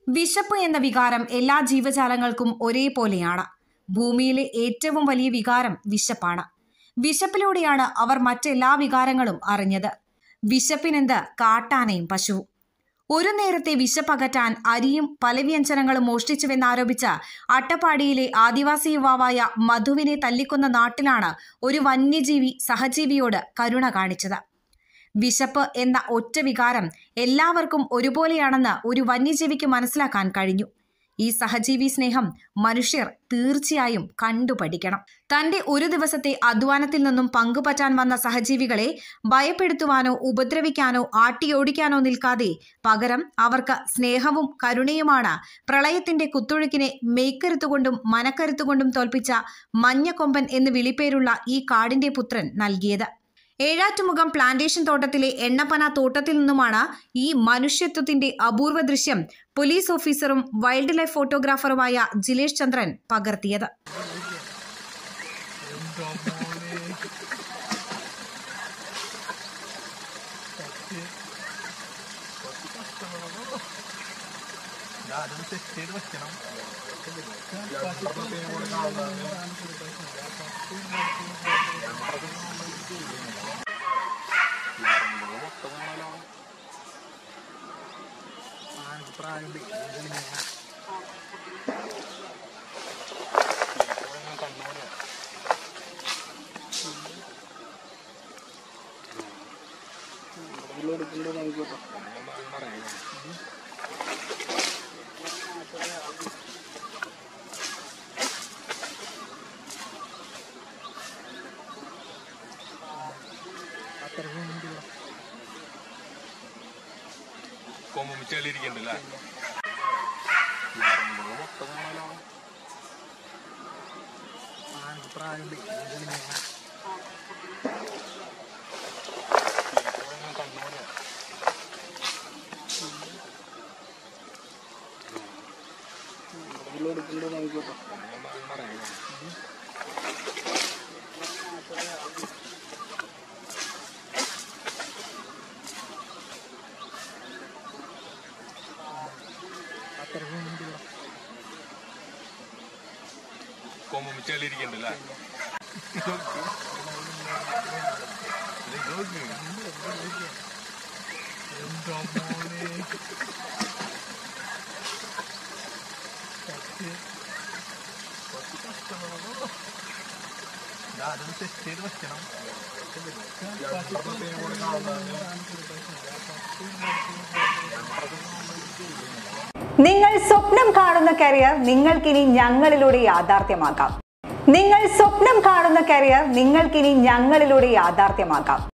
വിശപ്പ് എന്ന വികാരം എല്ലാ ജീവജാലങ്ങൾക്കും ഒരേപോലെയാണ് ഭൂമിയിലെ ഏറ്റവും വലിയ വികാരം വിശപ്പാണ് വിശപ്പിലൂടെയാണ് അവർ മറ്റെല്ലാ വികാരങ്ങളും അറിഞ്ഞത് വിശപ്പിനെന്ത് കാട്ടാനയും പശുവും ഒരു നേരത്തെ വിശപ്പകറ്റാൻ അരിയും പല വ്യഞ്ജനങ്ങളും മോഷ്ടിച്ചുവെന്നാരോപിച്ച അട്ടപ്പാടിയിലെ ആദിവാസി യുവാവായ മധുവിനെ തല്ലിക്കൊന്ന നാട്ടിലാണ് ഒരു വന്യജീവി സഹജീവിയോട് കരുണ കാണിച്ചത് വിശപ്പ് എന്ന ഒറ്റ വികാരം എല്ലാവർക്കും ഒരുപോലെയാണെന്ന് ഒരു വന്യജീവിക്ക് മനസ്സിലാക്കാൻ കഴിഞ്ഞു ഈ സഹജീവി സ്നേഹം മനുഷ്യർ തീർച്ചയായും കണ്ടുപഠിക്കണം തന്റെ ഒരു ദിവസത്തെ അധ്വാനത്തിൽ നിന്നും പങ്കുപറ്റാൻ വന്ന സഹജീവികളെ ഭയപ്പെടുത്തുവാനോ ഉപദ്രവിക്കാനോ ആട്ടിയോടിക്കാനോ നിൽക്കാതെ പകരം അവർക്ക് സ്നേഹവും കരുണയുമാണ് പ്രളയത്തിന്റെ കുത്തൊഴുക്കിനെ മെയ്ക്കരുത്തുകൊണ്ടും മനക്കരുത്തുകൊണ്ടും തോൽപ്പിച്ച മഞ്ഞക്കൊമ്പൻ എന്ന് വിളിപ്പേരുള്ള ഈ കാടിന്റെ പുത്രൻ നൽകിയത് ഏഴാറ്റുമുഖം പ്ലാന്റേഷൻ തോട്ടത്തിലെ എണ്ണപ്പന തോട്ടത്തിൽ നിന്നുമാണ് ഈ മനുഷ്യത്വത്തിന്റെ അപൂർവ ദൃശ്യം പോലീസ് ഓഫീസറും വൈൽഡ് ലൈഫ് ഫോട്ടോഗ്രാഫറുമായ ജിലേഷ് ചന്ദ്രൻ പകർത്തിയത് കൊമ്പ് ചെളിയിരിക്കണ്ടല്ലേ കൊമ്പ് ചെളിയിരിക്കണ്ടല്ലേ നിങ്ങൾ സ്വപ്നം കാണുന്ന കരിയർ നിങ്ങൾക്കിനി ഞങ്ങളിലൂടെ യാഥാർത്ഥ്യമാക്കാം നിങ്ങൾ സ്വപ്നം കാണുന്ന കരിയർ നിങ്ങൾക്കിനി ഞങ്ങളിലൂടെ യാഥാർത്ഥ്യമാക്കാം